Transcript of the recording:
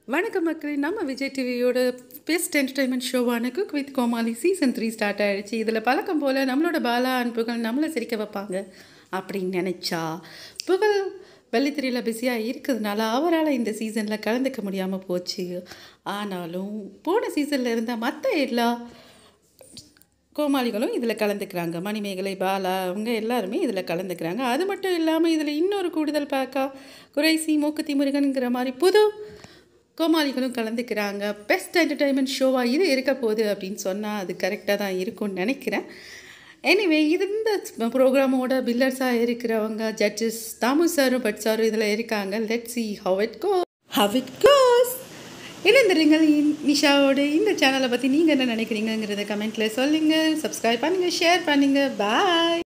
வணக்கம் மக்களே நம்ம விஜய் டிவியோட பெஸ்ட் என்டர்டைன்மெண்ட் ஷோவான Cook with Komali season three start ஆயிடுச்சு இதில் பழக்கம் போல் நம்மளோட பாலா அன்புகள் நம்மளை சிரிக்க வைப்பாங்க அப்படின்னு நினச்சா புகழ் வெள்ளித்திரையில் பிஸியாக இருக்கிறதுனால அவரால் இந்த சீசனில் கலந்துக்க முடியாமல் போச்சு ஆனாலும் போன சீசனில் இருந்த மற்ற எல்லா கோமாளிகளும் இதில் கலந்துக்கிறாங்க மணிமேகலை பாலா அவங்க எல்லாருமே இதில் கலந்துக்கிறாங்க அது மட்டும் இல்லாமல் இதில் இன்னொரு கூடுதல் பார்க்கா குறைசி மூக்குத்தி முருகனுங்கிற மாதிரி புது கோமாளிகளும் கலந்துக்கிறாங்க பெஸ்ட் என்டர்டைன்மெண்ட் ஷோவாக இது இருக்க போகுது அப்படின்னு சொன்னால் அது கரெக்டாக தான் இருக்கும்னு நினைக்கிறேன் எனிவே இது இந்த ப்ரோக்ராமோட பில்லர்ஸாக இருக்கிறவங்க ஜட்ஜஸ் தாமு சாரும் பட் சாரும் இதில் இருக்காங்க let see how it go how it goes இணைந்திருங்கள் நிஷாவோட இந்த சேனலை பற்றி நீங்கள் என்ன நினைக்கிறீங்கிறத கமெண்ட்டில் சொல்லுங்கள் சப்ஸ்கிரைப் பண்ணுங்கள் ஷேர் பண்ணுங்கள் பாய்